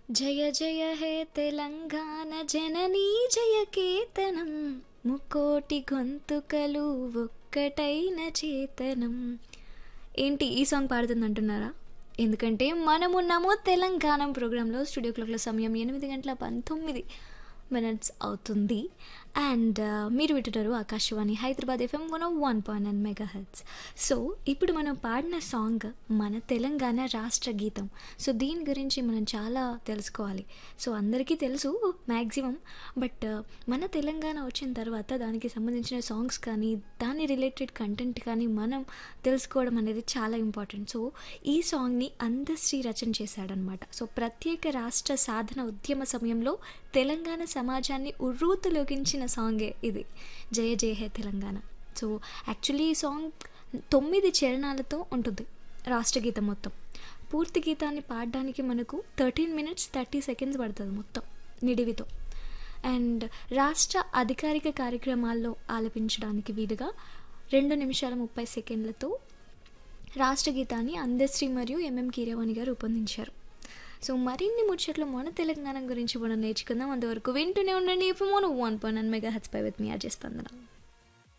జయ జయ హే తెలంగాణ జననీ జయ కేతనం ముకోటి గొంతుకలు ఒక్కటైన చేతనం ఏంటి ఈ సాంగ్ పాడుతుంది అంటున్నారా ఎందుకంటే మనమున్నాము తెలంగాణ ప్రోగ్రాంలో స్టూడియో క్లాక్ల సమయం ఎనిమిది గంటల పంతొమ్మిది మినిట్స్ అవుతుంది అండ్ మీరు వింటున్నారు Akashvani Hyderabad FM one one point nine mega heads so ఇప్పుడు మనం పాడిన సాంగ్ మన తెలంగాణ రాష్ట్ర గీతం సో దీని గురించి మనం చాలా తెలుసుకోవాలి సో అందరికీ తెలుసు మ్యాక్సిమం బట్ మన తెలంగాణ వచ్చిన తర్వాత దానికి సంబంధించిన సాంగ్స్ కానీ దాని రిలేటెడ్ కంటెంట్ కానీ మనం తెలుసుకోవడం అనేది చాలా ఇంపార్టెంట్ సో ఈ సాంగ్ని అందశ్రీ రచన చేశాడనమాట సో ప్రత్యేక రాష్ట్ర సాధన ఉద్యమ సమయంలో తెలంగాణ సమాజాన్ని ఉర్రూతలోకించిన సాంగే ఇది జయ జయ హే తెలంగాణ సో యాక్చువల్లీ ఈ సాంగ్ తొమ్మిది చరణాలతో ఉంటుంది రాష్ట్ర గీతం మొత్తం పూర్తి గీతాన్ని పాడడానికి మనకు థర్టీన్ మినిట్స్ థర్టీ సెకండ్స్ పడుతుంది మొత్తం నిడివితో అండ్ రాష్ట్ర అధికారిక కార్యక్రమాల్లో ఆలపించడానికి వీలుగా రెండు నిమిషాల ముప్పై సెకండ్లతో రాష్ట్ర గీతాన్ని అందశ్రీ మరియు ఎంఎం కీరవాణి గారు రూపొందించారు సో మరిన్ని ముచ్చట్లు మన తెలంగాణ గురించి మనం నేర్చుకుందాం అంతవరకు వింటూనే ఉండండి ఇప్పుడు మనం వన్ పాయింట్ నైన్ మెగా హెచ్ పై విత్ మీ అజయ్ స్పందన